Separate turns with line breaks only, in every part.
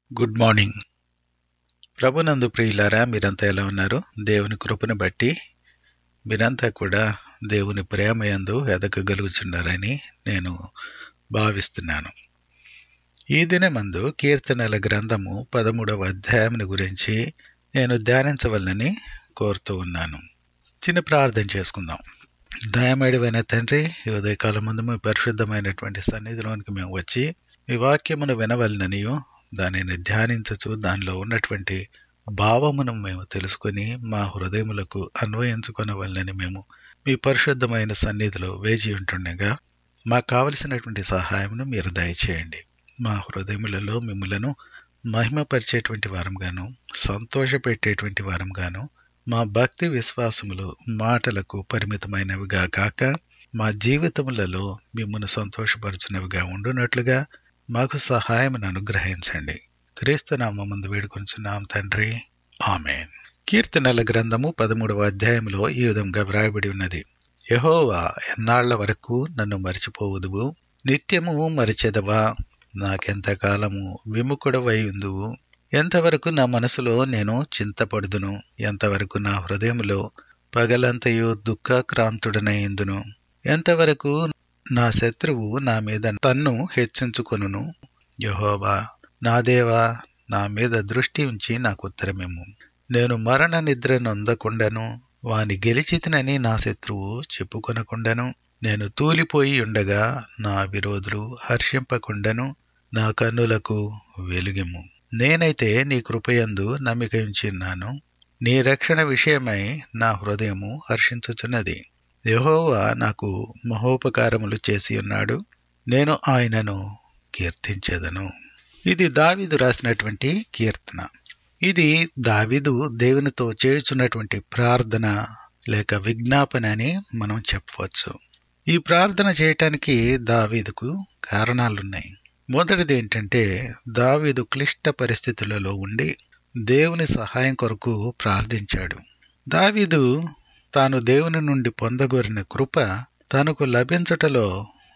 good morning ప్రభునందు ప్రియులారా మీరంతా ఎలా ఉన్నారు దేవుని కృపను బట్టి మీరంతా కూడా దేవుని ప్రేమయందు ఎదగగలుగుచున్నారని నేను భావిస్తున్నాను ఈ దినమందు కీర్తనల గ్రంథము పదమూడవ అధ్యాయమును గురించి నేను ధ్యానించవలనని కోరుతూ ఉన్నాను చిన్న ప్రార్థన చేసుకుందాం దయమేడివైన తండ్రి ఈ ఉదయకాలం ముందు మీ పరిశుద్ధమైనటువంటి సన్నిధిలోనికి మేము వచ్చి మీ వాక్యమును వినవలననియో దానిని ధ్యానించచ్చు దానిలో ఉన్నటువంటి భావమును మేము తెలుసుకొని మా హృదయములకు అన్వయించుకొనవలనని మేము మీ పరిశుద్ధమైన సన్నిధిలో వేచి ఉంటుండగా మాకు కావలసినటువంటి సహాయమును మీరు దయచేయండి మా హృదయములలో మిమ్మలను మహిమపరిచేటువంటి వారంగాను సంతోషపెట్టేటువంటి వారంగాను మా భక్తి విశ్వాసములు మాటలకు పరిమితమైనవిగా కాక మా జీవితములలో మిమ్మల్ని సంతోషపరచునవిగా ఉండునట్లుగా మాకు సహాయమును అనుగ్రహించండి క్రీస్తు నామందు వేడుకొంచున్నాం తండ్రి ఆమెన్ కీర్తనల గ్రంథము పదమూడవ అధ్యాయంలో ఈ విధంగా వ్రాయబడి ఉన్నది యహోవా ఎన్నాళ్ల వరకు నన్ను మరిచిపోవుదువు నిత్యము మరిచెదవా నాకెంతకాలము విముకుడవై ఉందువు ఎంతవరకు నా మనసులో నేను చింతపడుదును ఎంతవరకు నా హృదయములో పగలంతయు దుఃఖాక్రాంతుడనైందును ఎంతవరకు నా శత్రువు నా మీద తన్ను హెచ్చించుకొనును యహోవా నా దేవా నా మీద దృష్టి ఉంచి నాకు ఉత్తరమేము నేను మరణ నిద్ర నొందకుండాను వాని గెలిచితినని నా శత్రువు చెప్పుకొనకుండాను నేను తూలిపోయి ఉండగా నా విరోధులు హర్షింపకుండాను నా కన్నులకు వెలుగెము నేనైతే నీ కృపయందు నమ్మిక ఉంచిన్నాను నీ రక్షణ విషయమై నా హృదయము హర్షించుచున్నది యహోవా నాకు మహోపకారములు చేసి ఉన్నాడు నేను ఆయనను కీర్తించేదను ఇది దావీదు రాసినటువంటి కీర్తన ఇది దావీదు దేవునితో చేయుచున్నటువంటి ప్రార్థన లేక విజ్ఞాపన అని మనం చెప్పవచ్చు ఈ ప్రార్థన చేయటానికి దావీదుకు కారణాలున్నాయి మొదటిది ఏంటంటే దావీదు క్లిష్ట పరిస్థితులలో ఉండి దేవుని సహాయం కొరకు ప్రార్థించాడు దావీదు తాను దేవుని నుండి పొందగోరిన కృప తనకు లభించటలో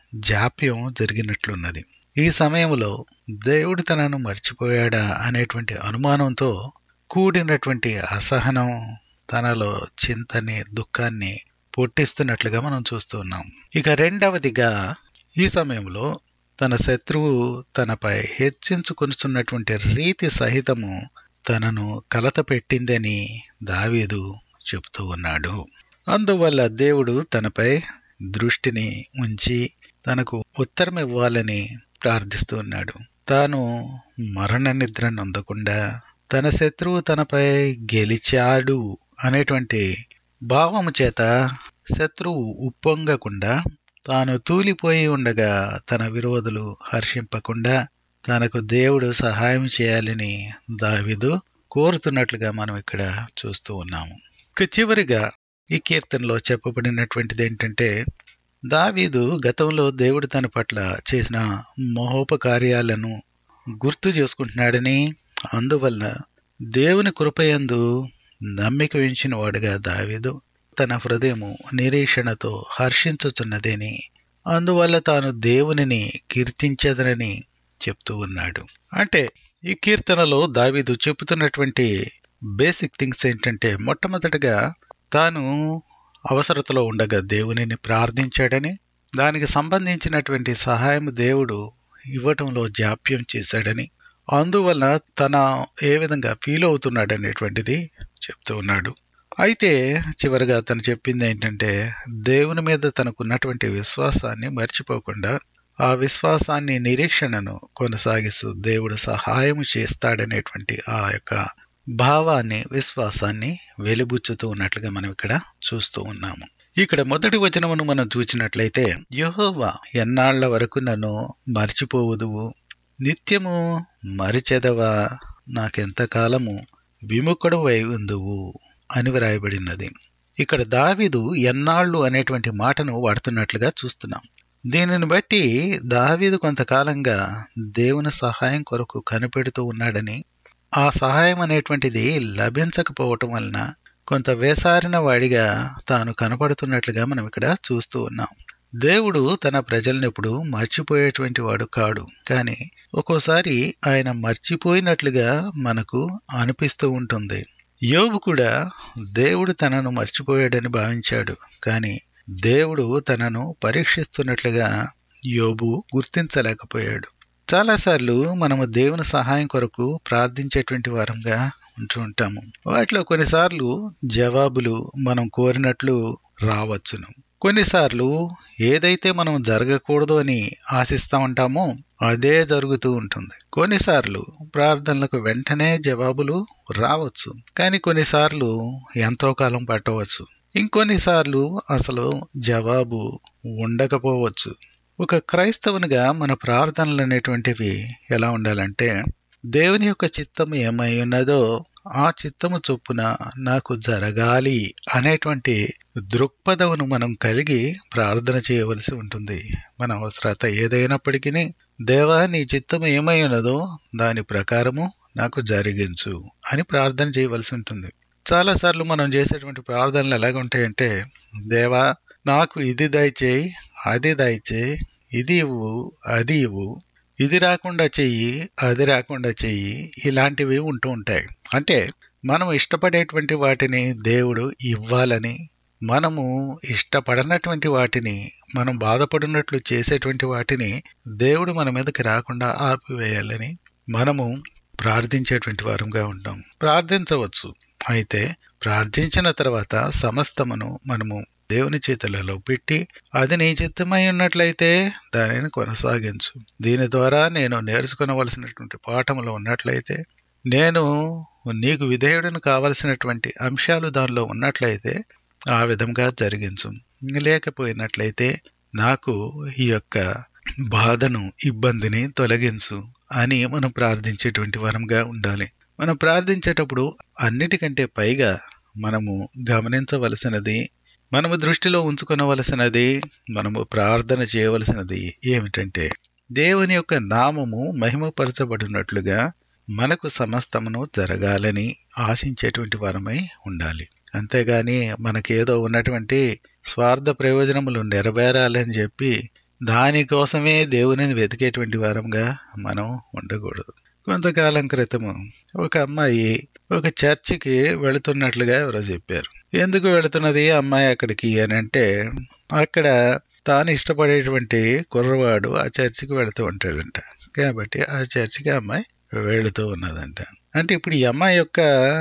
జాప్యం జరిగినట్లున్నది ఈ సమయంలో దేవుడు తనను మర్చిపోయాడా అనేటువంటి అనుమానంతో కూడినటువంటి అసహనం తనలో చింతని దుఃఖాన్ని పుట్టిస్తున్నట్లుగా మనం చూస్తూ ఉన్నాం ఇక రెండవదిగా ఈ సమయంలో తన శత్రువు తనపై హెచ్చించుకొనుచున్నటువంటి రీతి సహితము తనను కలత పెట్టిందని దావీదు చెబుతూ ఉన్నాడు అందువల్ల దేవుడు తనపై దృష్టిని ఉంచి తనకు ఉత్తరం ఇవ్వాలని ప్రార్థిస్తూ ఉన్నాడు తాను మరణ నిద్ర నొందకుండా తన శత్రువు తనపై గెలిచాడు అనేటువంటి భావము చేత శత్రువు ఉప్పొంగకుండా తాను తూలిపోయి ఉండగా తన విరోధులు హర్షింపకుండా తనకు దేవుడు సహాయం చేయాలని దావిదు కోరుతున్నట్లుగా మనం ఇక్కడ చూస్తూ ఉన్నాము ఇక చివరిగా ఈ కీర్తనలో చెప్పబడినటువంటిది ఏంటంటే దావీదు గతంలో దేవుడు తన పట్ల చేసిన మహోపకార్యాలను గుర్తు చేసుకుంటున్నాడని అందువల్ల దేవుని కృపయందు నమ్మిక ఉంచిన వాడుగా దావీదు తన హృదయము నిరీక్షణతో హర్షించుచున్నదేని అందువల్ల తాను దేవునిని కీర్తించదనని చెప్తూ ఉన్నాడు అంటే ఈ కీర్తనలో దావీదు చెబుతున్నటువంటి బేసిక్ థింగ్స్ ఏంటంటే మొట్టమొదటిగా తాను అవసరతలో ఉండగా దేవునిని ప్రార్థించాడని దానికి సంబంధించినటువంటి సహాయం దేవుడు ఇవ్వటంలో జాప్యం చేశాడని అందువల్ల తన ఏ విధంగా ఫీల్ అవుతున్నాడనేటువంటిది చెప్తూ ఉన్నాడు అయితే చివరిగా తను చెప్పింది ఏంటంటే దేవుని మీద తనకున్నటువంటి విశ్వాసాన్ని మర్చిపోకుండా ఆ విశ్వాసాన్ని నిరీక్షణను కొనసాగిస్తూ దేవుడు సహాయం చేస్తాడనేటువంటి ఆ యొక్క భావాన్ని విశ్వాసాన్ని వెలిబుచ్చుతూ ఉన్నట్లుగా మనం ఇక్కడ చూస్తూ ఉన్నాము ఇక్కడ మొదటి వచనమును మనం చూసినట్లయితే యహోవా ఎన్నాళ్ల వరకు నన్ను మర్చిపోవుదువు నిత్యము మరిచెదవా నాకెంతకాలము విముఖుడు వై ఉందువు అని వ్రాయబడినది ఇక్కడ దావిదు ఎన్నాళ్ళు అనేటువంటి మాటను వాడుతున్నట్లుగా చూస్తున్నాం దీనిని బట్టి దావీదు కొంతకాలంగా దేవుని సహాయం కొరకు కనిపెడుతూ ఉన్నాడని ఆ సహాయం అనేటువంటిది లభించకపోవటం వలన కొంత వేసారిన వాడిగా తాను కనపడుతున్నట్లుగా మనం ఇక్కడ చూస్తూ ఉన్నాం దేవుడు తన ప్రజలను ఎప్పుడు మర్చిపోయేటువంటి వాడు కాడు కానీ ఒక్కోసారి ఆయన మర్చిపోయినట్లుగా మనకు అనిపిస్తూ ఉంటుంది యోబు కూడా దేవుడు తనను మర్చిపోయాడని భావించాడు కానీ దేవుడు తనను పరీక్షిస్తున్నట్లుగా యోబు గుర్తించలేకపోయాడు చాలాసార్లు మనము దేవుని సహాయం కొరకు ప్రార్థించేటువంటి వారంగా ఉంటూ ఉంటాము వాటిలో కొన్నిసార్లు జవాబులు మనం కోరినట్లు రావచ్చును కొన్నిసార్లు ఏదైతే మనం జరగకూడదు అని ఆశిస్తా ఉంటామో అదే జరుగుతూ ఉంటుంది కొన్నిసార్లు ప్రార్థనలకు వెంటనే జవాబులు రావచ్చు కానీ కొన్నిసార్లు ఎంతో కాలం పట్టవచ్చు ఇంకొన్నిసార్లు అసలు జవాబు ఉండకపోవచ్చు ఒక క్రైస్తవునిగా మన ప్రార్థనలు అనేటువంటివి ఎలా ఉండాలంటే దేవుని యొక్క చిత్తము ఏమై ఉన్నదో ఆ చిత్తము చొప్పున నాకు జరగాలి అనేటువంటి దృక్పథమును మనం కలిగి ప్రార్థన చేయవలసి ఉంటుంది మన అవసరత ఏదైనప్పటికీ దేవా నీ చిత్తము ఏమై ఉన్నదో దాని ప్రకారము నాకు జరిగించు అని ప్రార్థన చేయవలసి ఉంటుంది చాలాసార్లు మనం చేసేటువంటి ప్రార్థనలు ఎలాగ ఉంటాయంటే దేవా నాకు ఇది దయచేయి అది దయచేయి ఇది ఇవ్వు అది ఇవ్వు ఇది రాకుండా చెయ్యి అది రాకుండా చెయ్యి ఇలాంటివి ఉంటూ ఉంటాయి అంటే మనం ఇష్టపడేటువంటి వాటిని దేవుడు ఇవ్వాలని మనము ఇష్టపడనటువంటి వాటిని మనం బాధపడినట్లు చేసేటువంటి వాటిని దేవుడు మన మీదకి రాకుండా ఆపివేయాలని మనము ప్రార్థించేటువంటి వారంగా ఉంటాం ప్రార్థించవచ్చు అయితే ప్రార్థించిన తర్వాత సమస్తమును మనము దేవుని చేతులలో పెట్టి అది నీ చిత్తమై ఉన్నట్లయితే దానిని కొనసాగించు దీని ద్వారా నేను నేర్చుకునవలసినటువంటి పాఠములు ఉన్నట్లయితే నేను నీకు విధేయుడిని కావలసినటువంటి అంశాలు దానిలో ఉన్నట్లయితే ఆ విధంగా జరిగించు లేకపోయినట్లయితే నాకు ఈ యొక్క బాధను ఇబ్బందిని తొలగించు అని మనం ప్రార్థించేటువంటి వరంగా ఉండాలి మనం ప్రార్థించేటప్పుడు అన్నిటికంటే పైగా మనము గమనించవలసినది మనము దృష్టిలో ఉంచుకొనవలసినది మనము ప్రార్థన చేయవలసినది ఏమిటంటే దేవుని యొక్క నామము మహిమపరచబడినట్లుగా మనకు సమస్తమును జరగాలని ఆశించేటువంటి వారమై ఉండాలి అంతేగాని మనకేదో ఉన్నటువంటి స్వార్థ ప్రయోజనములు నెరవేరాలని చెప్పి దానికోసమే దేవునిని వెతికేటువంటి వారంగా మనం ఉండకూడదు కొంతకాలం క్రితము ఒక అమ్మాయి ఒక చర్చికి వెళుతున్నట్లుగా ఎవరో చెప్పారు ఎందుకు వెళుతున్నది అమ్మాయి అక్కడికి అని అంటే అక్కడ తాను ఇష్టపడేటువంటి కుర్రవాడు ఆ చర్చికి వెళుతూ ఉంటాడంట కాబట్టి ఆ చర్చికి అమ్మాయి వెళుతూ ఉన్నదంట అంటే ఇప్పుడు ఈ అమ్మాయి యొక్క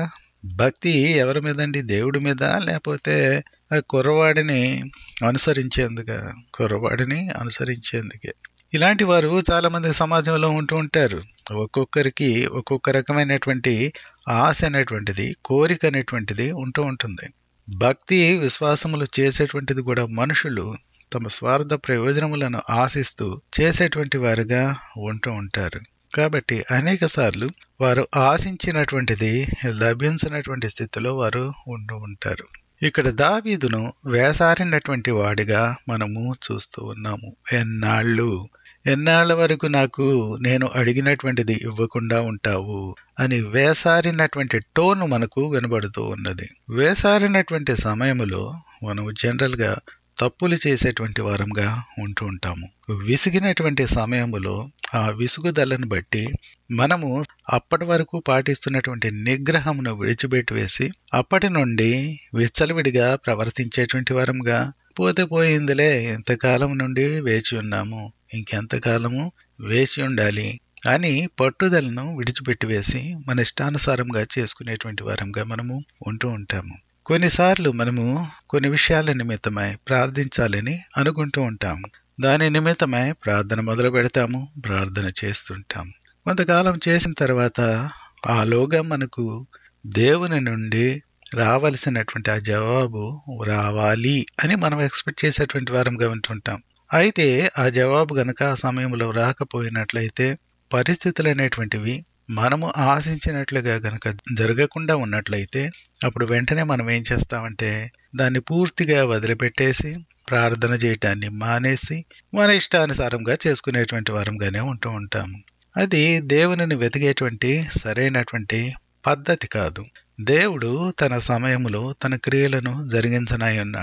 భక్తి ఎవరి మీద అండి దేవుడి మీద లేకపోతే ఆ కుర్రవాడిని అనుసరించేందుక కుర్రవాడిని అనుసరించేందుకే ఇలాంటి వారు చాలా మంది సమాజంలో ఉంటూ ఉంటారు ఒక్కొక్కరికి ఒక్కొక్క రకమైనటువంటి ఆశ అనేటువంటిది కోరిక అనేటువంటిది ఉంటూ ఉంటుంది భక్తి విశ్వాసములు చేసేటువంటిది కూడా మనుషులు తమ స్వార్థ ప్రయోజనములను ఆశిస్తూ చేసేటువంటి వారుగా ఉంటూ ఉంటారు కాబట్టి అనేక సార్లు వారు ఆశించినటువంటిది లభించినటువంటి స్థితిలో వారు ఉంటూ ఉంటారు ఇక్కడ దావీదును వేసారినటువంటి వాడిగా మనము చూస్తూ ఉన్నాము ఎన్నాళ్ళు ఎన్నాళ్ల వరకు నాకు నేను అడిగినటువంటిది ఇవ్వకుండా ఉంటావు అని వేసారినటువంటి టోన్ మనకు వినబడుతూ ఉన్నది వేసారినటువంటి సమయంలో మనం జనరల్గా తప్పులు చేసేటువంటి వారంగా ఉంటూ ఉంటాము విసిగినటువంటి సమయములో ఆ విసుగుదలను బట్టి మనము అప్పటి వరకు పాటిస్తున్నటువంటి నిగ్రహమును విడిచిపెట్టి వేసి అప్పటి నుండి విచ్చలవిడిగా ప్రవర్తించేటువంటి వారంగా పోతే పోయిందిలే ఎంతకాలం నుండి వేచి ఉన్నాము ఇంకెంతకాలము వేచి ఉండాలి అని పట్టుదలను విడిచిపెట్టి వేసి మన ఇష్టానుసారంగా చేసుకునేటువంటి వారంగా మనము ఉంటూ ఉంటాము కొన్నిసార్లు మనము కొన్ని విషయాల నిమిత్తమై ప్రార్థించాలని అనుకుంటూ ఉంటాము దాని నిమిత్తమై ప్రార్థన మొదలు పెడతాము ప్రార్థన చేస్తుంటాము కొంతకాలం చేసిన తర్వాత ఆలోగా మనకు దేవుని నుండి రావలసినటువంటి ఆ జవాబు రావాలి అని మనం ఎక్స్పెక్ట్ చేసేటువంటి వారంగా ఉంటుంటాం అయితే ఆ జవాబు గనక ఆ సమయంలో రాకపోయినట్లయితే పరిస్థితులు అనేటువంటివి మనము ఆశించినట్లుగా గనక జరగకుండా ఉన్నట్లయితే అప్పుడు వెంటనే మనం ఏం చేస్తామంటే దాన్ని పూర్తిగా వదిలిపెట్టేసి ప్రార్థన చేయటాన్ని మానేసి మన ఇష్టానుసారంగా చేసుకునేటువంటి వారంగానే ఉంటూ ఉంటాము అది దేవునిని వెతికేటువంటి సరైనటువంటి పద్ధతి కాదు దేవుడు తన సమయములో తన క్రియలను జరిగించనై ఉన్నాడు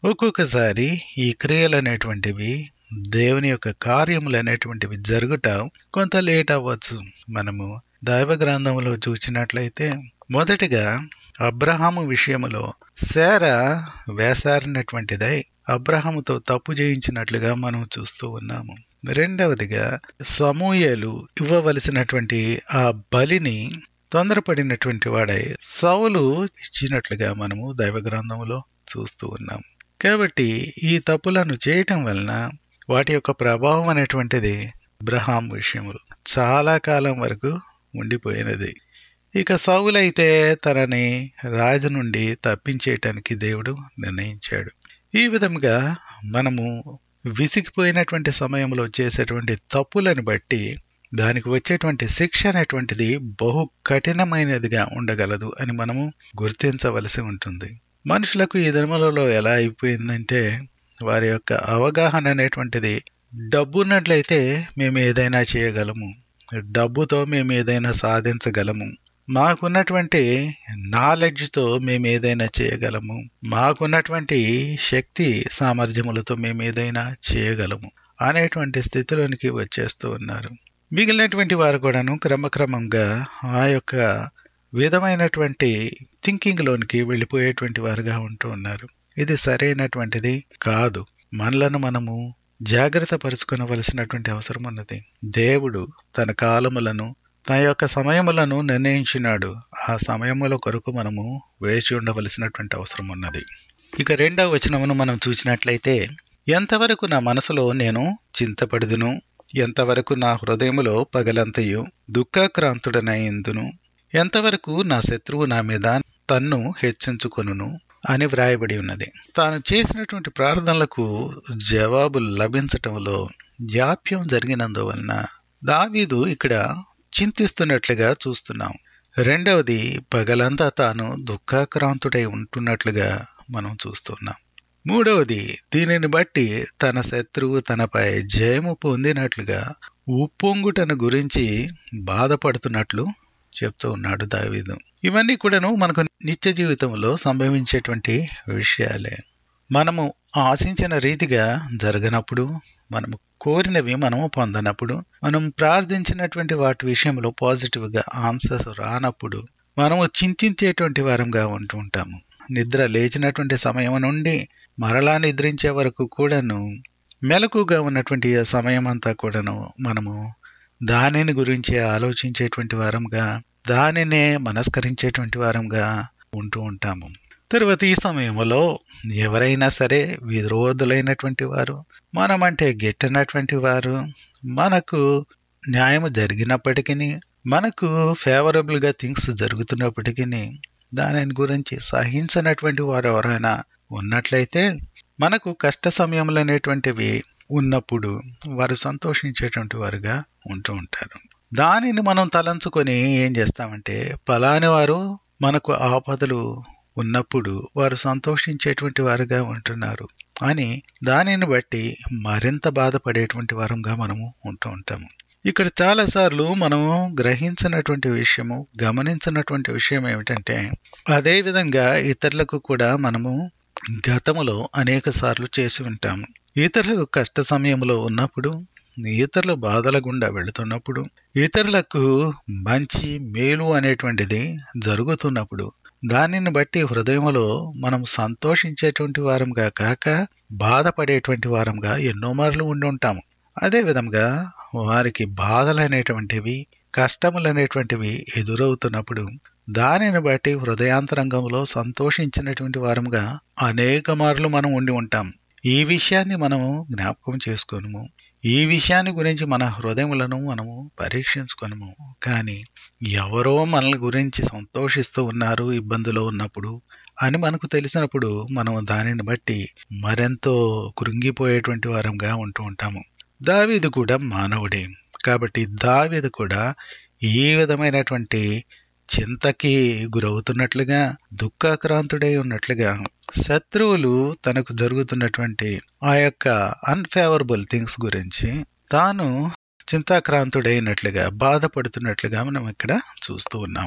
ఒక్కొక్కసారి ఈ క్రియలు అనేటువంటివి దేవుని యొక్క కార్యములు అనేటువంటివి జరుగుట కొంత లేట్ అవ్వచ్చు మనము దైవ గ్రంథంలో చూసినట్లయితే మొదటిగా అబ్రహాము విషయములో శార వేసారినటువంటిదై అబ్రహాముతో తప్పు చేయించినట్లుగా మనం చూస్తూ ఉన్నాము రెండవదిగా సమూయేలు ఇవ్వవలసినటువంటి ఆ బలిని తొందరపడినటువంటి వాడై సౌలు ఇచ్చినట్లుగా మనము దైవ గ్రంథంలో చూస్తూ ఉన్నాం కాబట్టి ఈ తప్పులను చేయటం వలన వాటి యొక్క ప్రభావం అనేటువంటిది అబ్రహాం విషయములు చాలా కాలం వరకు ఉండిపోయినది ఇక సౌలైతే తనని రాజు నుండి తప్పించేయటానికి దేవుడు నిర్ణయించాడు ఈ విధంగా మనము విసిగిపోయినటువంటి సమయంలో చేసేటువంటి తప్పులను బట్టి దానికి వచ్చేటువంటి శిక్ష అనేటువంటిది బహు కఠినమైనదిగా ఉండగలదు అని మనము గుర్తించవలసి ఉంటుంది మనుషులకు ఈ దినములలో ఎలా అయిపోయిందంటే వారి యొక్క అవగాహన అనేటువంటిది డబ్బున్నట్లయితే మేము ఏదైనా చేయగలము డబ్బుతో మేము ఏదైనా సాధించగలము మాకున్నటువంటి నాలెడ్జ్తో మేము ఏదైనా చేయగలము మాకున్నటువంటి శక్తి సామర్థ్యములతో మేము ఏదైనా చేయగలము అనేటువంటి స్థితిలోనికి వచ్చేస్తూ ఉన్నారు మిగిలినటువంటి వారు కూడాను క్రమక్రమంగా ఆ యొక్క విధమైనటువంటి థింకింగ్ లోనికి వెళ్ళిపోయేటువంటి వారుగా ఉంటూ ఉన్నారు ఇది సరైనటువంటిది కాదు మనలను మనము జాగ్రత్త పరుచుకొనవలసినటువంటి అవసరం ఉన్నది దేవుడు తన కాలములను తన యొక్క సమయములను నిర్ణయించినాడు ఆ సమయముల కొరకు మనము వేచి ఉండవలసినటువంటి అవసరం ఉన్నది ఇక రెండవ వచనమును మనం చూసినట్లయితే ఎంతవరకు నా మనసులో నేను చింతపడుదును ఎంతవరకు నా హృదయములో పగలంతయు దుఃఖాక్రాంతుడనైందును ఎంతవరకు నా శత్రువు నా మీద తన్ను హెచ్చించుకొనును అని వ్రాయబడి ఉన్నది తాను చేసినటువంటి ప్రార్థనలకు జవాబు లభించటంలో జాప్యం జరిగినందువలన దావీదు ఇక్కడ చింతిస్తున్నట్లుగా చూస్తున్నాం రెండవది పగలంతా తాను దుఃఖాక్రాంతుడై ఉంటున్నట్లుగా మనం చూస్తున్నాం మూడవది దీనిని బట్టి తన శత్రువు తనపై జయము పొందినట్లుగా ఉప్పొంగుటను గురించి బాధపడుతున్నట్లు చెప్తూ ఉన్నాడు దావీదు ఇవన్నీ కూడాను మనకు నిత్య జీవితంలో సంభవించేటువంటి విషయాలే మనము ఆశించిన రీతిగా జరగనప్పుడు మనము కోరినవి మనము పొందనప్పుడు మనం ప్రార్థించినటువంటి వాటి విషయంలో పాజిటివ్గా ఆన్సర్స్ రానప్పుడు మనము చింతించేటువంటి వారంగా ఉంటూ ఉంటాము నిద్ర లేచినటువంటి సమయం నుండి మరలా నిద్రించే వరకు కూడాను మెలకుగా ఉన్నటువంటి ఆ సమయం అంతా కూడాను మనము దానిని గురించి ఆలోచించేటువంటి వారంగా దానినే మనస్కరించేటువంటి వారంగా ఉంటూ ఉంటాము తర్వాత ఈ సమయంలో ఎవరైనా సరే విరోధులైనటువంటి వారు మనమంటే గిట్టనటువంటి వారు మనకు న్యాయం జరిగినప్పటికీ మనకు ఫేవరబుల్గా థింగ్స్ జరుగుతున్నప్పటికీ దానిని గురించి సహించనటువంటి వారు ఎవరైనా ఉన్నట్లయితే మనకు కష్ట సమయములు అనేటువంటివి ఉన్నప్పుడు వారు సంతోషించేటువంటి వారుగా ఉంటూ ఉంటారు దానిని మనం తలంచుకొని ఏం చేస్తామంటే పలాని వారు మనకు ఆపదలు ఉన్నప్పుడు వారు సంతోషించేటువంటి వారుగా ఉంటున్నారు అని దానిని బట్టి మరింత బాధపడేటువంటి వారంగా మనము ఉంటూ ఉంటాము ఇక్కడ చాలాసార్లు మనము గ్రహించినటువంటి విషయము గమనించినటువంటి విషయం ఏమిటంటే అదే విధంగా ఇతరులకు కూడా మనము గతములో అనేక సార్లు చేసి ఉంటాము ఇతరులకు కష్ట సమయంలో ఉన్నప్పుడు ఇతరుల బాధల గుండా వెళుతున్నప్పుడు ఇతరులకు మంచి మేలు అనేటువంటిది జరుగుతున్నప్పుడు దానిని బట్టి హృదయంలో మనం సంతోషించేటువంటి వారంగా కాక బాధపడేటువంటి వారంగా ఎన్నో మార్లు ఉండి ఉంటాము అదే విధంగా వారికి బాధలు అనేటువంటివి కష్టములు అనేటువంటివి ఎదురవుతున్నప్పుడు దానిని బట్టి హృదయాంతరంగంలో సంతోషించినటువంటి వారంగా అనేక మార్లు మనం ఉండి ఉంటాం ఈ విషయాన్ని మనము జ్ఞాపకం చేసుకోనము ఈ విషయాన్ని గురించి మన హృదయములను మనము పరీక్షించుకొనము కానీ ఎవరో మనల గురించి సంతోషిస్తూ ఉన్నారు ఇబ్బందులో ఉన్నప్పుడు అని మనకు తెలిసినప్పుడు మనం దానిని బట్టి మరెంతో కృంగిపోయేటువంటి వారంగా ఉంటూ ఉంటాము దావీదు కూడా మానవుడే కాబట్టి దావీదు కూడా ఈ విధమైనటువంటి చింతకి గురవుతున్నట్లుగా దుఃఖాక్రాంతుడై ఉన్నట్లుగా శత్రువులు తనకు జరుగుతున్నటువంటి ఆ యొక్క అన్ఫేవరబుల్ థింగ్స్ గురించి తాను చింతాక్రాంతుడైనట్లుగా బాధపడుతున్నట్లుగా మనం ఇక్కడ చూస్తూ ఉన్నాము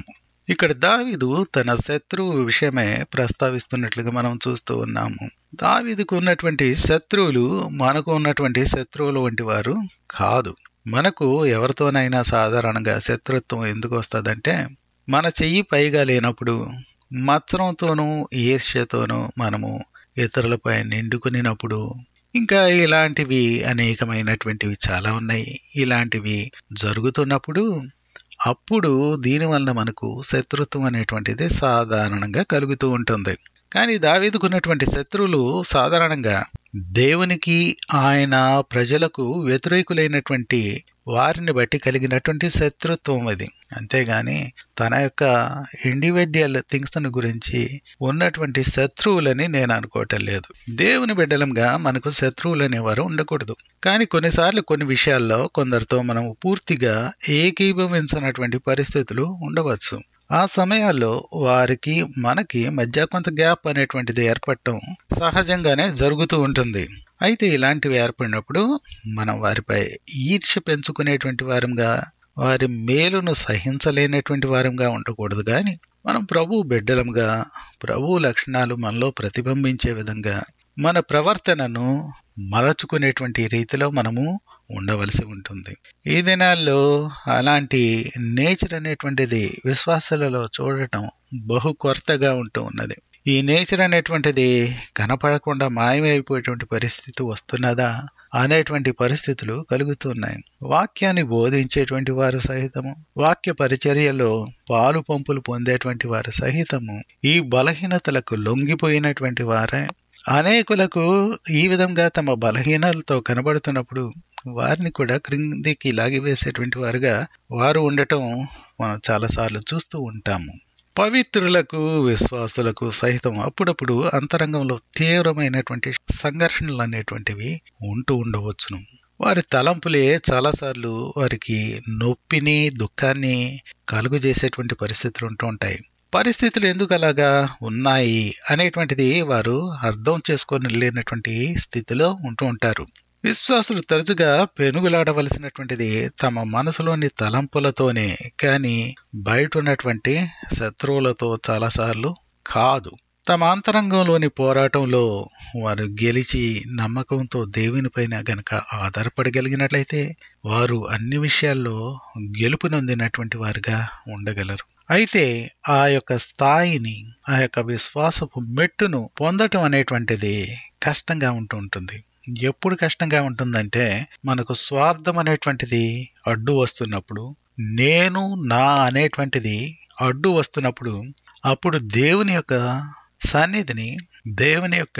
ఇక్కడ దావీదు తన శత్రువు విషయమే ప్రస్తావిస్తున్నట్లుగా మనం చూస్తూ ఉన్నాము దావీదుకు ఉన్నటువంటి శత్రువులు మనకు ఉన్నటువంటి శత్రువులు వంటి వారు కాదు మనకు ఎవరితోనైనా సాధారణంగా శత్రుత్వం ఎందుకు వస్తుందంటే మన చెయ్యి పైగా లేనప్పుడు మత్సరంతోనూ ఈర్ష్యతోనూ మనము ఇతరులపై నిండుకునినప్పుడు ఇంకా ఇలాంటివి అనేకమైనటువంటివి చాలా ఉన్నాయి ఇలాంటివి జరుగుతున్నప్పుడు అప్పుడు దీనివల్ల మనకు శత్రుత్వం అనేటువంటిది సాధారణంగా కలుగుతూ ఉంటుంది కానీ దావీదుకున్నటువంటి శత్రువులు సాధారణంగా దేవునికి ఆయన ప్రజలకు వ్యతిరేకులైనటువంటి వారిని బట్టి కలిగినటువంటి శత్రుత్వం అది అంతేగాని తన యొక్క ఇండివిడ్యువల్ థింగ్స్ గురించి ఉన్నటువంటి శత్రువులని నేను అనుకోవటం లేదు దేవుని బిడ్డలంగా మనకు శత్రువులు అనేవారు ఉండకూడదు కానీ కొన్నిసార్లు కొన్ని విషయాల్లో కొందరితో మనం పూర్తిగా ఏకీభవించినటువంటి పరిస్థితులు ఉండవచ్చు ఆ సమయాల్లో వారికి మనకి మధ్య కొంత గ్యాప్ అనేటువంటిది ఏర్పడటం సహజంగానే జరుగుతూ ఉంటుంది అయితే ఇలాంటివి ఏర్పడినప్పుడు మనం వారిపై ఈర్ష్య పెంచుకునేటువంటి వారంగా వారి మేలును సహించలేనటువంటి వారంగా ఉండకూడదు కానీ మనం ప్రభు బిడ్డలంగా ప్రభు లక్షణాలు మనలో ప్రతిబింబించే విధంగా మన ప్రవర్తనను మలచుకునేటువంటి రీతిలో మనము ఉండవలసి ఉంటుంది ఈ దినాల్లో అలాంటి నేచర్ అనేటువంటిది విశ్వాసాలలో చూడటం బహు కొరతగా ఉంటూ ఉన్నది ఈ నేచర్ అనేటువంటిది కనపడకుండా మాయమైపోయేటువంటి పరిస్థితి వస్తున్నదా అనేటువంటి పరిస్థితులు కలుగుతున్నాయి వాక్యాన్ని బోధించేటువంటి వారు సహితము వాక్య పరిచర్యలో పాలు పంపులు పొందేటువంటి వారు సహితము ఈ బలహీనతలకు లొంగిపోయినటువంటి వారే అనేకులకు ఈ విధంగా తమ బలహీనలతో కనబడుతున్నప్పుడు వారిని కూడా క్రిందికి లాగివేసేటువంటి వారుగా వారు ఉండటం మనం చాలాసార్లు చూస్తూ ఉంటాము పవిత్రులకు విశ్వాసులకు సహితం అప్పుడప్పుడు అంతరంగంలో తీవ్రమైనటువంటి సంఘర్షణలు అనేటువంటివి ఉంటూ ఉండవచ్చును వారి తలంపులే చాలాసార్లు వారికి నొప్పిని దుఃఖాన్ని కలుగు చేసేటువంటి పరిస్థితులు ఉంటూ ఉంటాయి పరిస్థితులు ఎందుకు అలాగా ఉన్నాయి అనేటువంటిది వారు అర్థం చేసుకొని లేనటువంటి స్థితిలో ఉంటూ ఉంటారు విశ్వాసులు తరచుగా పెనుగులాడవలసినటువంటిది తమ మనసులోని తలంపులతోనే కానీ బయట ఉన్నటువంటి శత్రువులతో చాలాసార్లు కాదు తమ అంతరంగంలోని పోరాటంలో వారు గెలిచి నమ్మకంతో దేవునిపైన గనక ఆధారపడగలిగినట్లయితే వారు అన్ని విషయాల్లో గెలుపు నొందినటువంటి వారుగా ఉండగలరు అయితే ఆ యొక్క స్థాయిని ఆ యొక్క విశ్వాసపు మెట్టును పొందటం అనేటువంటిది కష్టంగా ఉంటూ ఉంటుంది ఎప్పుడు కష్టంగా ఉంటుందంటే మనకు స్వార్థం అనేటువంటిది అడ్డు వస్తున్నప్పుడు నేను నా అనేటువంటిది అడ్డు వస్తున్నప్పుడు అప్పుడు దేవుని యొక్క సన్నిధిని దేవుని యొక్క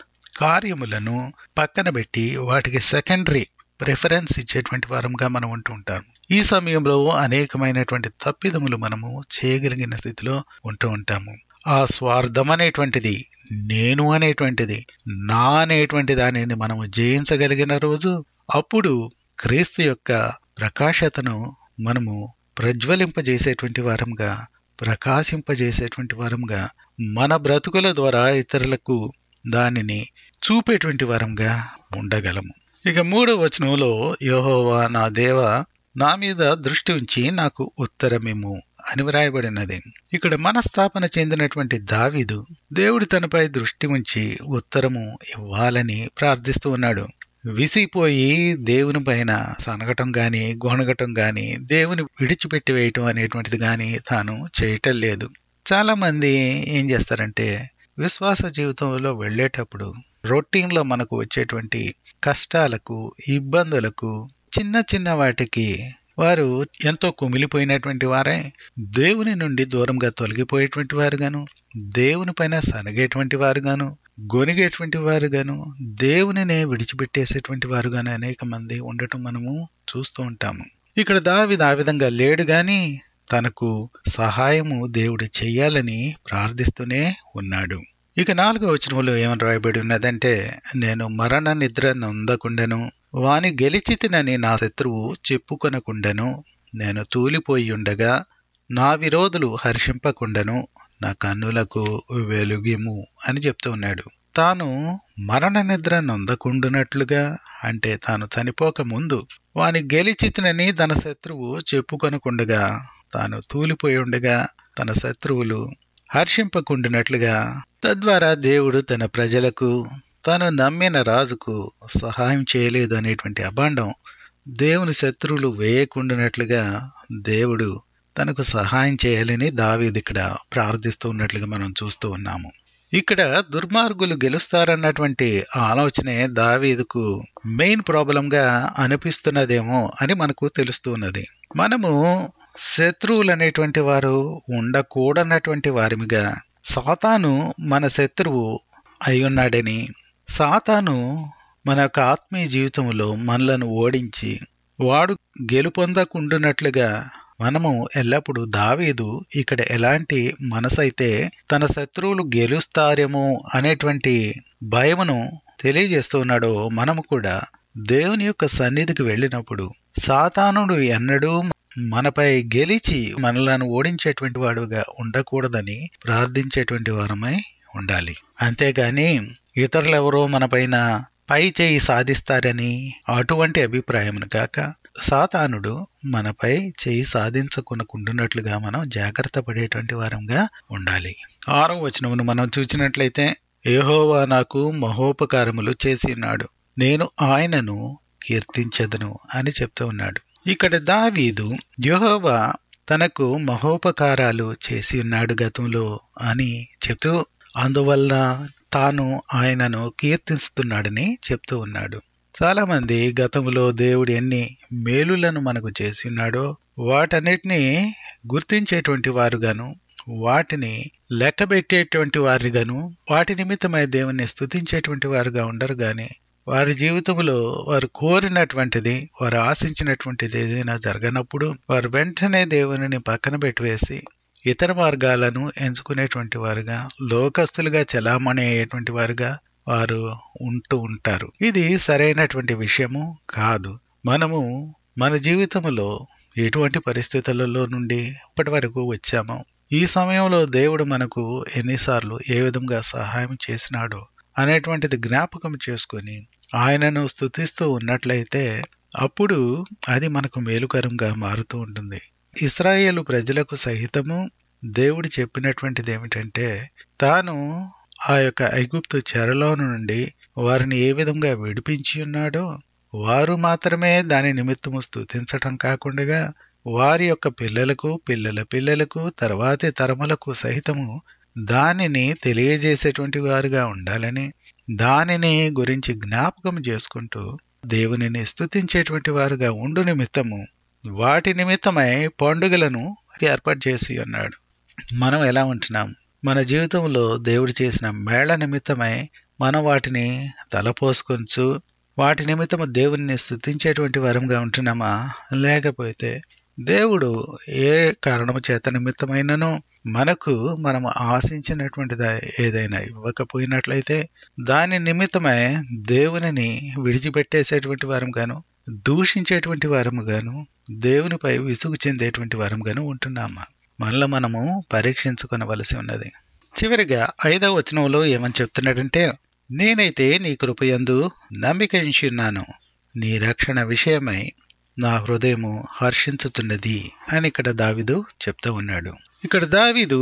కార్యములను పక్కన పెట్టి వాటికి సెకండరీ ప్రిఫరెన్స్ ఇచ్చేటువంటి వారంగా మనం ఉంటూ ఉంటాం ఈ సమయంలో అనేకమైనటువంటి తప్పిదములు మనము చేయగలిగిన స్థితిలో ఉంటూ ఉంటాము ఆ స్వార్థం అనేటువంటిది నేను అనేటువంటిది నా అనేటువంటి దానిని మనము జయించగలిగిన రోజు అప్పుడు క్రీస్తు యొక్క ప్రకాశతను మనము ప్రజ్వలింపజేసేటువంటి వారంగా ప్రకాశింపజేసేటువంటి వారంగా మన బ్రతుకుల ద్వారా ఇతరులకు దానిని చూపేటువంటి వారంగా ఉండగలము ఇక మూడో వచనంలో యహోవా నా దేవ నా మీద దృష్టి ఉంచి నాకు ఉత్తరమిమ్ము అని వ్రాయబడినది ఇక్కడ మనస్థాపన చెందినటువంటి దావీదు దేవుడు తనపై దృష్టి ఉంచి ఉత్తరము ఇవ్వాలని ప్రార్థిస్తూ ఉన్నాడు విసిపోయి దేవుని పైన సనగటం గాని గొనగటం గాని దేవుని విడిచిపెట్టి వేయటం అనేటువంటిది గాని తాను చేయటం లేదు చాలా మంది ఏం చేస్తారంటే విశ్వాస జీవితంలో వెళ్ళేటప్పుడు రొటీన్లో మనకు వచ్చేటువంటి కష్టాలకు ఇబ్బందులకు చిన్న చిన్న వాటికి వారు ఎంతో కుమిలిపోయినటువంటి వారే దేవుని నుండి దూరంగా తొలగిపోయేటువంటి వారుగాను దేవుని పైన సనగేటువంటి వారుగాను గొనిగేటువంటి వారుగాను దేవునినే విడిచిపెట్టేసేటువంటి వారుగాను అనేక మంది ఉండటం మనము చూస్తూ ఉంటాము ఇక్కడ దావిది ఆ విధంగా లేడు గాని తనకు సహాయము దేవుడు చెయ్యాలని ప్రార్థిస్తూనే ఉన్నాడు ఇక నాలుగో వచనంలో ఏమని రాయబడి ఉన్నదంటే నేను మరణ నిద్ర నొందకుండను వాని గెలిచితినని నా శత్రువు చెప్పుకొనకుండను నేను తూలిపోయి ఉండగా నా విరోధులు హర్షింపకుండను నా కన్నులకు వెలుగిము అని చెప్తూ ఉన్నాడు తాను మరణ నిద్ర నొందకుండునట్లుగా అంటే తాను చనిపోక ముందు వాని గెలిచితినని తన శత్రువు చెప్పుకొనకుండగా తాను తూలిపోయి ఉండగా తన శత్రువులు హర్షింపకుండినట్లుగా తద్వారా దేవుడు తన ప్రజలకు తాను నమ్మిన రాజుకు సహాయం చేయలేదు అనేటువంటి అభాండం దేవుని శత్రువులు వేయకుండినట్లుగా దేవుడు తనకు సహాయం చేయాలని దావీదు ఇక్కడ ప్రార్థిస్తూ ఉన్నట్లుగా మనం చూస్తూ ఉన్నాము ఇక్కడ దుర్మార్గులు గెలుస్తారన్నటువంటి ఆలోచనే దావీదుకు మెయిన్ ప్రాబ్లంగా అనిపిస్తున్నదేమో అని మనకు తెలుస్తున్నది మనము శత్రువులు అనేటువంటి వారు ఉండకూడనటువంటి వారిమిగా సాతాను మన శత్రువు అయ్యున్నాడని సాతాను మన యొక్క ఆత్మీయ జీవితంలో మనలను ఓడించి వాడు గెలుపొందకుండునట్లుగా మనము ఎల్లప్పుడూ దావీదు ఇక్కడ ఎలాంటి మనసైతే తన శత్రువులు గెలుస్తారేమో అనేటువంటి భయమును తెలియజేస్తున్నాడో మనము కూడా దేవుని యొక్క సన్నిధికి వెళ్ళినప్పుడు సాతానుడు ఎన్నడూ మనపై గెలిచి మనలను ఓడించేటువంటి వాడుగా ఉండకూడదని ప్రార్థించేటువంటి వారమై ఉండాలి అంతేగాని ఇతరులెవరో మనపైన పై చేయి సాధిస్తారని అటువంటి అభిప్రాయమును కాక సాతానుడు మనపై చేయి సాధించకునకుండునట్లుగా మనం జాగ్రత్త పడేటువంటి వారంగా ఉండాలి ఆరో వచనమును మనం చూసినట్లయితే ఏహోవా నాకు మహోపకారములు చేసి ఉన్నాడు నేను ఆయనను కీర్తించదను అని చెప్తూ ఉన్నాడు ఇక్కడ దావీదు యెహోవా తనకు మహోపకారాలు చేసి ఉన్నాడు గతంలో అని చెప్తూ అందువల్ల తాను ఆయనను కీర్తిస్తున్నాడని చెప్తూ ఉన్నాడు చాలా మంది గతంలో దేవుడు ఎన్ని మేలులను మనకు చేసి ఉన్నాడో వాటన్నిటినీ గుర్తించేటువంటి వారుగాను వాటిని లెక్కబెట్టేటువంటి వారిగాను వాటి నిమిత్తమై దేవుణ్ణి స్తుతించేటువంటి వారుగా ఉండరు గాని వారి జీవితంలో వారు కోరినటువంటిది వారు ఆశించినటువంటిది ఏదైనా జరగనప్పుడు వారు వెంటనే దేవునిని పక్కన పెట్టివేసి ఇతర మార్గాలను ఎంచుకునేటువంటి వారుగా లోకస్తులుగా చలామణి అయ్యేటువంటి వారుగా వారు ఉంటూ ఉంటారు ఇది సరైనటువంటి విషయము కాదు మనము మన జీవితంలో ఎటువంటి పరిస్థితులలో నుండి ఇప్పటి వరకు వచ్చామో ఈ సమయంలో దేవుడు మనకు ఎన్నిసార్లు ఏ విధంగా సహాయం చేసినాడో అనేటువంటిది జ్ఞాపకం చేసుకొని ఆయనను స్థుతిస్తూ ఉన్నట్లయితే అప్పుడు అది మనకు మేలుకరంగా మారుతూ ఉంటుంది ఇస్రాయేలు ప్రజలకు సహితము దేవుడు చెప్పినటువంటిది ఏమిటంటే తాను ఆ యొక్క ఐగుప్తు చెరలో నుండి వారిని ఏ విధంగా విడిపించి ఉన్నాడో వారు మాత్రమే దాని నిమిత్తము స్థుతించటం కాకుండా వారి యొక్క పిల్లలకు పిల్లల పిల్లలకు తర్వాతి తరములకు సహితము దానిని తెలియజేసేటువంటి వారుగా ఉండాలని దానిని గురించి జ్ఞాపకం చేసుకుంటూ దేవునిని స్థుతించేటువంటి వారుగా ఉండు నిమిత్తము వాటి నిమిత్తమై పండుగలను ఏర్పాటు చేసి ఉన్నాడు మనం ఎలా ఉంటున్నాం మన జీవితంలో దేవుడు చేసిన మేళ నిమిత్తమై మనం వాటిని తలపోసుకొంచు వాటి నిమిత్తము దేవుని స్థుతించేటువంటి వరంగా ఉంటున్నామా లేకపోతే దేవుడు ఏ కారణము చేత నిమిత్తమైనను మనకు మనం ఆశించినటువంటిది ఏదైనా ఇవ్వకపోయినట్లయితే దాని నిమిత్తమై దేవునిని విడిచిపెట్టేసేటువంటి వారం గాను దూషించేటువంటి వారము గాను దేవునిపై విసుగు చెందేటువంటి వారం గాను ఉంటున్నామా మనలో మనము పరీక్షించుకొనవలసి ఉన్నది చివరిగా ఐదవ వచనంలో ఏమని చెప్తున్నాడంటే నేనైతే నీ కృపయందు నమ్మిక ఉంచున్నాను నీ రక్షణ విషయమై నా హృదయము హర్షించుతున్నది అని ఇక్కడ దావిదు చెప్తూ ఉన్నాడు ఇక్కడ దావిదు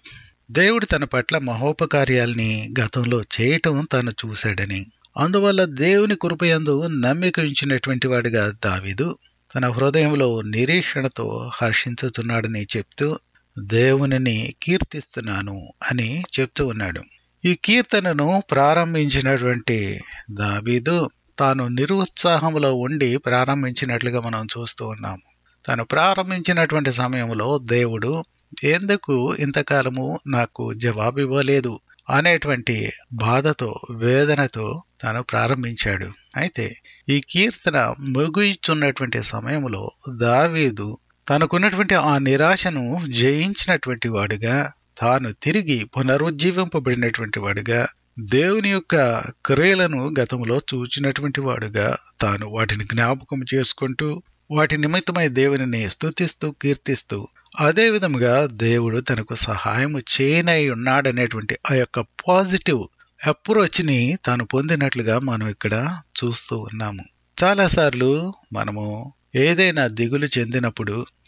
దేవుడు తన పట్ల మహోపకార్యాల్ని గతంలో చేయటం తాను చూశాడని అందువల్ల దేవుని కృపయందు నమ్మిక ఉంచినటువంటి వాడిగా దావిదు తన హృదయంలో నిరీక్షణతో హర్షించుతున్నాడని చెప్తూ దేవునిని కీర్తిస్తున్నాను అని చెప్తూ ఉన్నాడు ఈ కీర్తనను ప్రారంభించినటువంటి దావీదు తాను నిరుత్సాహంలో ఉండి ప్రారంభించినట్లుగా మనం చూస్తూ ఉన్నాము తాను ప్రారంభించినటువంటి సమయంలో దేవుడు ఎందుకు ఇంతకాలము నాకు జవాబు ఇవ్వలేదు అనేటువంటి బాధతో వేదనతో తాను ప్రారంభించాడు అయితే ఈ కీర్తన ముగిస్తున్నటువంటి సమయంలో దావీదు తనకున్నటువంటి ఆ నిరాశను జయించినటువంటి వాడుగా తాను తిరిగి పునరుజ్జీవింపబడినటువంటి వాడుగా దేవుని యొక్క క్రియలను గతంలో చూచినటువంటి వాడుగా తాను వాటిని జ్ఞాపకం చేసుకుంటూ వాటి నిమిత్తమై దేవునిని స్తుతిస్తూ కీర్తిస్తూ అదే విధముగా దేవుడు తనకు సహాయం చేయనై ఉన్నాడనేటువంటి ఆ యొక్క పాజిటివ్ అప్రోచ్ని తాను పొందినట్లుగా మనం ఇక్కడ చూస్తూ ఉన్నాము చాలాసార్లు మనము ఏదైనా దిగులు చెందినప్పుడు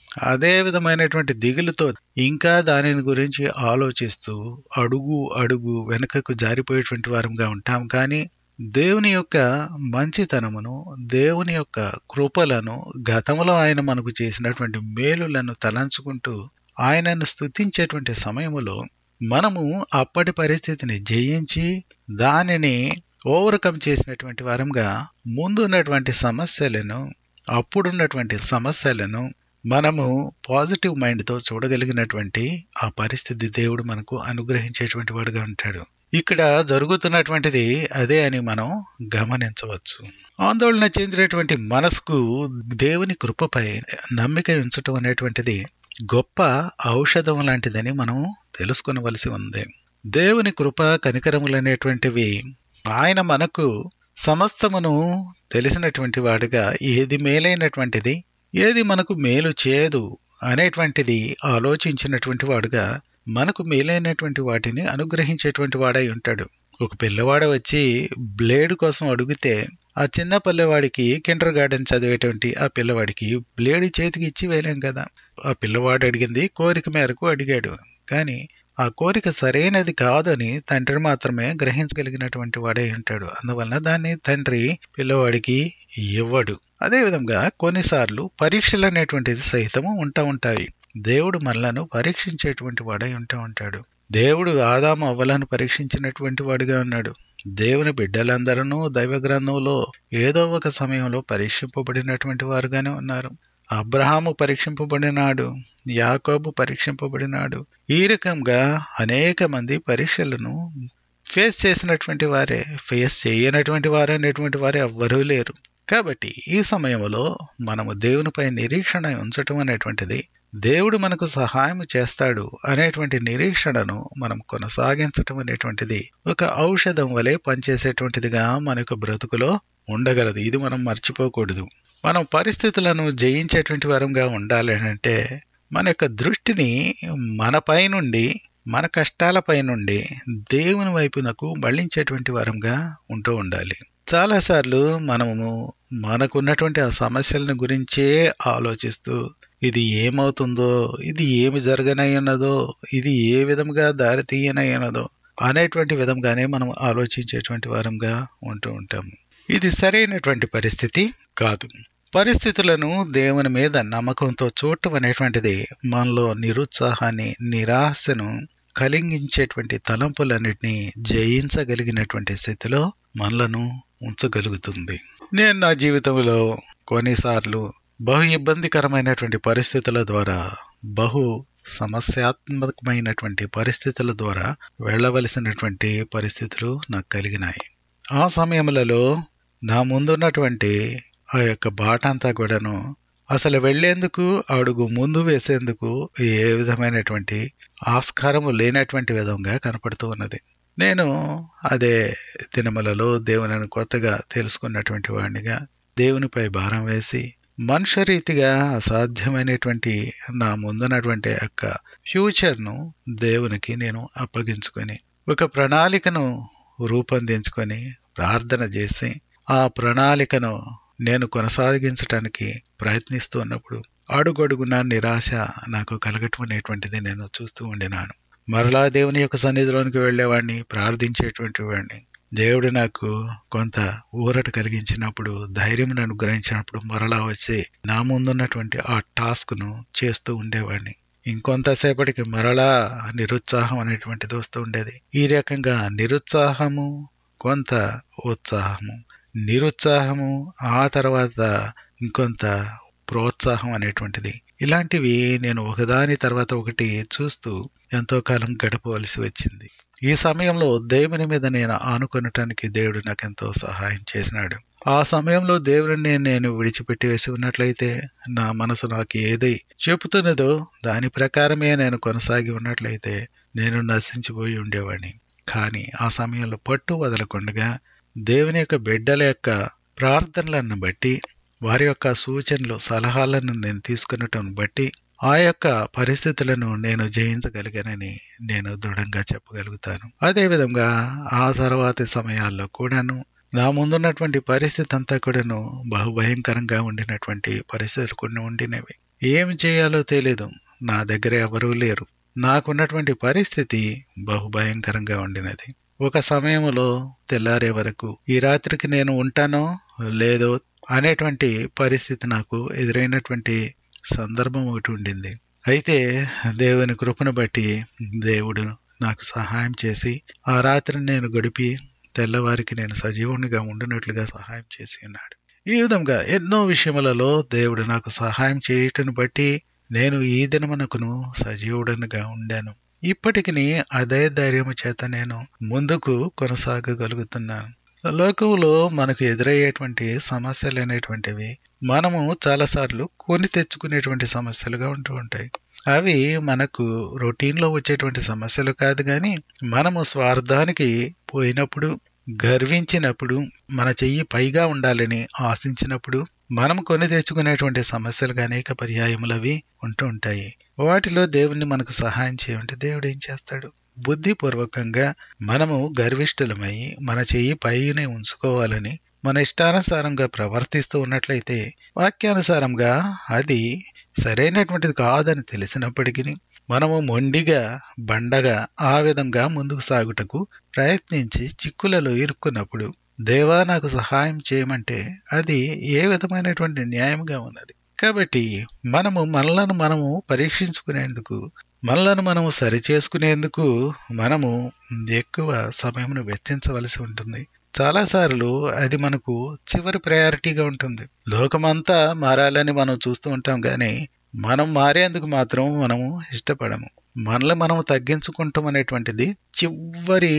అదే విధమైనటువంటి దిగులుతో ఇంకా దానిని గురించి ఆలోచిస్తూ అడుగు అడుగు వెనుకకు జారిపోయేటువంటి వారంగా ఉంటాం కానీ దేవుని యొక్క మంచితనమును దేవుని యొక్క కృపలను గతంలో ఆయన మనకు చేసినటువంటి మేలులను తలంచుకుంటూ ఆయనను స్తుతించేటువంటి సమయములో మనము అప్పటి పరిస్థితిని జయించి దానిని ఓవర్కమ్ చేసినటువంటి వారంగా ముందున్నటువంటి సమస్యలను అప్పుడున్నటువంటి సమస్యలను మనము పాజిటివ్ మైండ్తో చూడగలిగినటువంటి ఆ పరిస్థితి దేవుడు మనకు అనుగ్రహించేటువంటి వాడుగా ఉంటాడు ఇక్కడ జరుగుతున్నటువంటిది అదే అని మనం గమనించవచ్చు ఆందోళన చెందినటువంటి మనసుకు దేవుని కృపపై నమ్మిక ఉంచటం అనేటువంటిది గొప్ప ఔషధం లాంటిదని మనం తెలుసుకొనవలసి ఉంది దేవుని కృప కనికరములనేటువంటివి ఆయన మనకు సమస్తమును తెలిసినటువంటి వాడుగా ఏది మేలైనటువంటిది ఏది మనకు మేలు చేయదు అనేటువంటిది ఆలోచించినటువంటి వాడుగా మనకు మేలైనటువంటి వాటిని అనుగ్రహించేటువంటి వాడై ఉంటాడు ఒక పిల్లవాడు వచ్చి బ్లేడ్ కోసం అడిగితే ఆ చిన్న పిల్లవాడికి కిండర్ గార్డెన్ చదివేటువంటి ఆ పిల్లవాడికి బ్లేడ్ చేతికి ఇచ్చి వేయలేం కదా ఆ పిల్లవాడు అడిగింది కోరిక మేరకు అడిగాడు కానీ ఆ కోరిక సరైనది కాదని తండ్రి మాత్రమే గ్రహించగలిగినటువంటి వాడై ఉంటాడు అందువలన దాన్ని తండ్రి పిల్లవాడికి ఇవ్వడు అదేవిధంగా కొన్నిసార్లు పరీక్షలు అనేటువంటిది సహితము ఉంటా ఉంటాయి దేవుడు మనలను పరీక్షించేటువంటి వాడై ఉంటూ ఉంటాడు దేవుడు ఆదాము అవ్వలను పరీక్షించినటువంటి వాడిగా ఉన్నాడు దేవుని బిడ్డలందరూ దైవ గ్రంథంలో ఏదో ఒక సమయంలో పరీక్షింపబడినటువంటి వారుగానే ఉన్నారు అబ్రహాము పరీక్షింపబడినాడు యాకోబు పరీక్షింపబడినాడు ఈ రకంగా అనేక మంది పరీక్షలను ఫేస్ చేసినటువంటి వారే ఫేస్ చేయనటువంటి వారు అనేటువంటి వారు ఎవ్వరూ లేరు కాబట్టి ఈ సమయంలో మనము దేవునిపై నిరీక్షణ ఉంచటం అనేటువంటిది దేవుడు మనకు సహాయం చేస్తాడు అనేటువంటి నిరీక్షణను మనం కొనసాగించటం అనేటువంటిది ఒక ఔషధం వలె పనిచేసేటువంటిదిగా మన యొక్క బ్రతుకులో ఉండగలదు ఇది మనం మర్చిపోకూడదు మనం పరిస్థితులను జయించేటువంటి వరంగా ఉండాలి అంటే మన యొక్క దృష్టిని మనపై నుండి మన కష్టాలపై నుండి దేవుని వైపునకు మళ్లించేటువంటి వరంగా ఉంటూ ఉండాలి చాలాసార్లు మనము మనకున్నటువంటి ఆ సమస్యలను గురించే ఆలోచిస్తూ ఇది ఏమవుతుందో ఇది ఏమి జరగనై ఉన్నదో ఇది ఏ విధంగా దారి తీయనై ఉన్నదో అనేటువంటి విధంగానే మనం ఆలోచించేటువంటి వారంగా ఉంటూ ఉంటాము ఇది సరైనటువంటి పరిస్థితి కాదు పరిస్థితులను దేవుని మీద నమ్మకంతో చూడటం అనేటువంటిది మనలో నిరుత్సాహాన్ని నిరాశను కలిగించేటువంటి తలంపులన్నిటినీ జయించగలిగినటువంటి స్థితిలో మనలను ఉంచగలుగుతుంది నేను నా జీవితంలో కొన్నిసార్లు బహు ఇబ్బందికరమైనటువంటి పరిస్థితుల ద్వారా బహు సమస్యాత్మకమైనటువంటి పరిస్థితుల ద్వారా వెళ్ళవలసినటువంటి పరిస్థితులు నాకు కలిగినాయి ఆ సమయములలో నా ముందున్నటువంటి ఆ యొక్క బాట అంతా కూడాను అసలు వెళ్లేందుకు అడుగు ముందు వేసేందుకు ఏ విధమైనటువంటి ఆస్కారము లేనటువంటి విధంగా కనపడుతూ ఉన్నది నేను అదే దినములలో దేవుని కొత్తగా తెలుసుకున్నటువంటి వాడినిగా దేవునిపై భారం వేసి మనుషరీతిగా అసాధ్యమైనటువంటి నా ముందున్నటువంటి యొక్క ఫ్యూచర్ను దేవునికి నేను అప్పగించుకొని ఒక ప్రణాళికను రూపొందించుకొని ప్రార్థన చేసి ఆ ప్రణాళికను నేను కొనసాగించటానికి ప్రయత్నిస్తూ ఉన్నప్పుడు అడుగడుగున నిరాశ నాకు కలగటం అనేటువంటిది నేను చూస్తూ ఉండినాను మరలా దేవుని యొక్క సన్నిధిలోనికి వెళ్లేవాడిని ప్రార్థించేటువంటి వాడిని దేవుడు నాకు కొంత ఊరట కలిగించినప్పుడు ధైర్యం అనుగ్రహించినప్పుడు మరలా వచ్చి నా ముందున్నటువంటి ఆ టాస్క్ను చేస్తూ ఉండేవాడిని ఇంకొంతసేపటికి మరలా నిరుత్సాహం అనేటువంటిది వస్తూ ఉండేది ఈ రకంగా నిరుత్సాహము కొంత ఉత్సాహము నిరుత్సాహము ఆ తర్వాత ఇంకొంత ప్రోత్సాహం అనేటువంటిది ఇలాంటివి నేను ఒకదాని తర్వాత ఒకటి చూస్తూ ఎంతో కాలం గడపవలసి వచ్చింది ఈ సమయంలో దేవుని మీద నేను ఆనుకొనటానికి దేవుడు నాకు ఎంతో సహాయం చేసినాడు ఆ సమయంలో దేవుడిని నేను విడిచిపెట్టి వేసి ఉన్నట్లయితే నా మనసు నాకు ఏది చెబుతున్నదో దాని ప్రకారమే నేను కొనసాగి ఉన్నట్లయితే నేను నశించిపోయి ఉండేవాడిని కానీ ఆ సమయంలో పట్టు వదలకుండగా దేవుని యొక్క బిడ్డల యొక్క ప్రార్థనలను బట్టి వారి యొక్క సూచనలు సలహాలను నేను తీసుకున్నటం బట్టి ఆ యొక్క పరిస్థితులను నేను జయించగలిగానని నేను దృఢంగా చెప్పగలుగుతాను అదేవిధంగా ఆ తర్వాతి సమయాల్లో కూడాను నా ముందున్నటువంటి పరిస్థితి అంతా కూడాను బహుభయంకరంగా ఉండినటువంటి పరిస్థితులు కొన్ని ఉండినవి ఏమి చేయాలో తెలియదు నా దగ్గర ఎవరూ లేరు నాకున్నటువంటి పరిస్థితి బహుభయంకరంగా ఉండినది ఒక సమయంలో తెల్లారే వరకు ఈ రాత్రికి నేను ఉంటానో లేదో అనేటువంటి పరిస్థితి నాకు ఎదురైనటువంటి సందర్భం ఒకటి ఉండింది అయితే దేవుని కృపను బట్టి దేవుడు నాకు సహాయం చేసి ఆ రాత్రి నేను గడిపి తెల్లవారికి నేను సజీవునిగా ఉండినట్లుగా సహాయం చేసి ఉన్నాడు ఈ విధంగా ఎన్నో విషయములలో దేవుడు నాకు సహాయం చేయటను బట్టి నేను ఈ దినమునకును సజీవుడనుగా ఉండాను ఇప్పటికి అదే ధైర్యము చేత నేను ముందుకు కొనసాగగలుగుతున్నాను లోకంలో మనకు ఎదురయ్యేటువంటి సమస్యలు అనేటువంటివి మనము చాలాసార్లు కొని తెచ్చుకునేటువంటి సమస్యలుగా ఉంటూ ఉంటాయి అవి మనకు రొటీన్లో వచ్చేటువంటి సమస్యలు కాదు కానీ మనము స్వార్థానికి పోయినప్పుడు గర్వించినప్పుడు మన చెయ్యి పైగా ఉండాలని ఆశించినప్పుడు మనం కొని తెచ్చుకునేటువంటి సమస్యలు అనేక పర్యాయములవి ఉంటూ ఉంటాయి వాటిలో దేవుణ్ణి మనకు సహాయం చేయమంటే దేవుడు ఏం చేస్తాడు బుద్ధిపూర్వకంగా మనము గర్విష్ఠులమై మన చెయ్యి పైనే ఉంచుకోవాలని మన ఇష్టానుసారంగా ప్రవర్తిస్తూ ఉన్నట్లయితే వాక్యానుసారంగా అది సరైనటువంటిది కాదని తెలిసినప్పటికీ మనము మొండిగా బండగా ఆ విధంగా ముందుకు సాగుటకు ప్రయత్నించి చిక్కులలో ఇరుక్కున్నప్పుడు దేవా నాకు సహాయం చేయమంటే అది ఏ విధమైనటువంటి న్యాయంగా ఉన్నది కాబట్టి మనము మనలను మనము పరీక్షించుకునేందుకు మనలను మనము సరిచేసుకునేందుకు మనము ఎక్కువ సమయమును వెచ్చించవలసి ఉంటుంది చాలాసార్లు అది మనకు చివరి ప్రయారిటీగా ఉంటుంది లోకమంతా మారాలని మనం చూస్తూ ఉంటాం కానీ మనం మారేందుకు మాత్రం మనము ఇష్టపడము మనల్ని మనము తగ్గించుకుంటాం అనేటువంటిది చివరి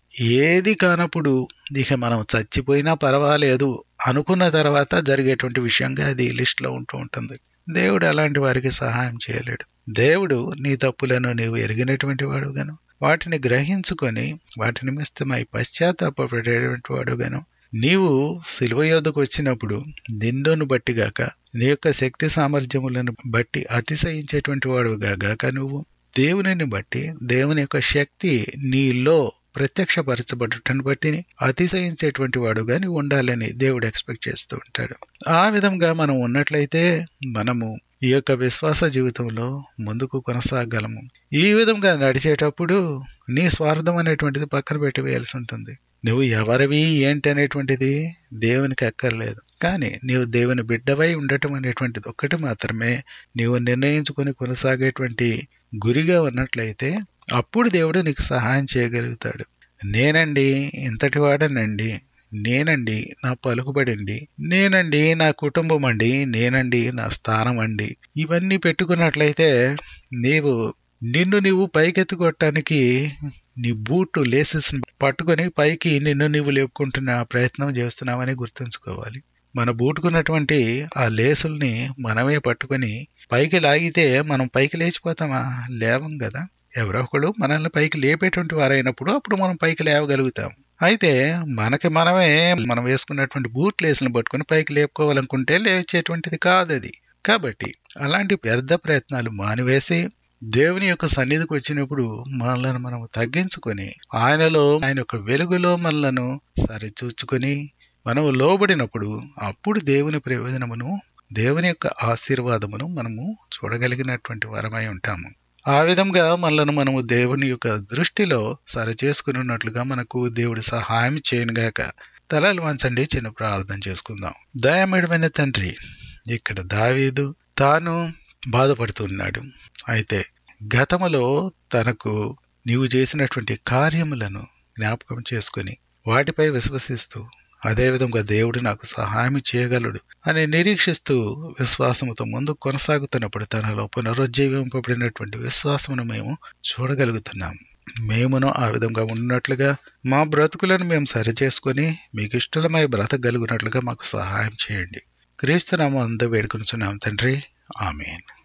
ఏది కానప్పుడు ఇక మనం చచ్చిపోయినా పర్వాలేదు అనుకున్న తర్వాత జరిగేటువంటి విషయంగా అది లిస్ట్లో ఉంటూ ఉంటుంది దేవుడు అలాంటి వారికి సహాయం చేయలేడు దేవుడు నీ తప్పులను నీవు ఎరిగినటువంటి వాడుగాను వాటిని గ్రహించుకొని వాటి నిమిత్తమై పశ్చాత్తాపడేటువంటి వాడుగాను నీవు శిలువ యోధకు వచ్చినప్పుడు నిన్నును బట్టిగాక నీ యొక్క శక్తి సామర్థ్యములను బట్టి అతిశయించేటువంటి వాడుగా గాక నువ్వు దేవునిని బట్టి దేవుని యొక్క శక్తి నీలో ప్రత్యక్షపరచబడటను బట్టి అతిశయించేటువంటి వాడుగా నీవు ఉండాలని దేవుడు ఎక్స్పెక్ట్ చేస్తూ ఉంటాడు ఆ విధంగా మనం ఉన్నట్లయితే మనము ఈ యొక్క విశ్వాస జీవితంలో ముందుకు కొనసాగలము ఈ విధంగా నడిచేటప్పుడు నీ స్వార్థం అనేటువంటిది పక్కన పెట్టి వేయాల్సి ఉంటుంది నువ్వు ఎవరివి ఏంటి అనేటువంటిది దేవునికి అక్కర్లేదు కానీ నీవు దేవుని బిడ్డవై ఉండటం అనేటువంటిది ఒక్కటి మాత్రమే నీవు నిర్ణయించుకొని కొనసాగేటువంటి గురిగా ఉన్నట్లయితే అప్పుడు దేవుడు నీకు సహాయం చేయగలుగుతాడు నేనండి ఇంతటి వాడనండి నేనండి నా పలుకుబడిండి నేనండి నా కుటుంబం అండి నేనండి నా స్థానం అండి ఇవన్నీ పెట్టుకున్నట్లయితే నీవు నిన్ను నీవు పైకెత్తుకోవటానికి నీ బూటు లేసెస్ పట్టుకొని పైకి నిన్ను నీవు లేపుకుంటున్న ప్రయత్నం చేస్తున్నామని గుర్తుంచుకోవాలి మన బూటుకున్నటువంటి ఆ లేసుల్ని మనమే పట్టుకొని పైకి లాగితే మనం పైకి లేచిపోతామా లేవం కదా ఎవరో ఒకళ్ళు మనల్ని పైకి లేపేటువంటి వారైనప్పుడు అప్పుడు మనం పైకి లేవగలుగుతాం అయితే మనకి మనమే మనం వేసుకున్నటువంటి బూట్ లేసులను పట్టుకుని పైకి లేపుకోవాలనుకుంటే లేచేటువంటిది కాదు అది కాబట్టి అలాంటి వ్యర్థ ప్రయత్నాలు మానివేసి దేవుని యొక్క సన్నిధికి వచ్చినప్పుడు మనలను మనం తగ్గించుకొని ఆయనలో ఆయన యొక్క వెలుగులో మనలను సరిచూచుకొని మనము లోబడినప్పుడు అప్పుడు దేవుని ప్రయోజనమును దేవుని యొక్క ఆశీర్వాదమును మనము చూడగలిగినటువంటి వరమై ఉంటాము ఆ విధంగా మనలను మనము దేవుని యొక్క దృష్టిలో సరిచేసుకుని ఉన్నట్లుగా మనకు దేవుడి సహాయం చేయనుగాక తలలు వంచండి చిన్న ప్రార్థన చేసుకుందాం దయమేడమైన తండ్రి ఇక్కడ దావీదు తాను బాధపడుతున్నాడు అయితే గతములో తనకు నీవు చేసినటువంటి కార్యములను జ్ఞాపకం చేసుకుని వాటిపై విశ్వసిస్తూ అదేవిధంగా దేవుడు నాకు సహాయం చేయగలడు అని నిరీక్షిస్తూ విశ్వాసముతో ముందు కొనసాగుతున్నప్పుడు తనలో పునరుజ్జీవింపబడినటువంటి విశ్వాసమును మేము చూడగలుగుతున్నాం మేమును ఆ విధంగా ఉన్నట్లుగా మా బ్రతుకులను మేము సరిచేసుకొని మీకు ఇష్టలమై బ్రతకగలుగునట్లుగా మాకు సహాయం చేయండి క్రీస్తునామం అందు వేడుకొనుచున్నాం తండ్రి ఆమెన్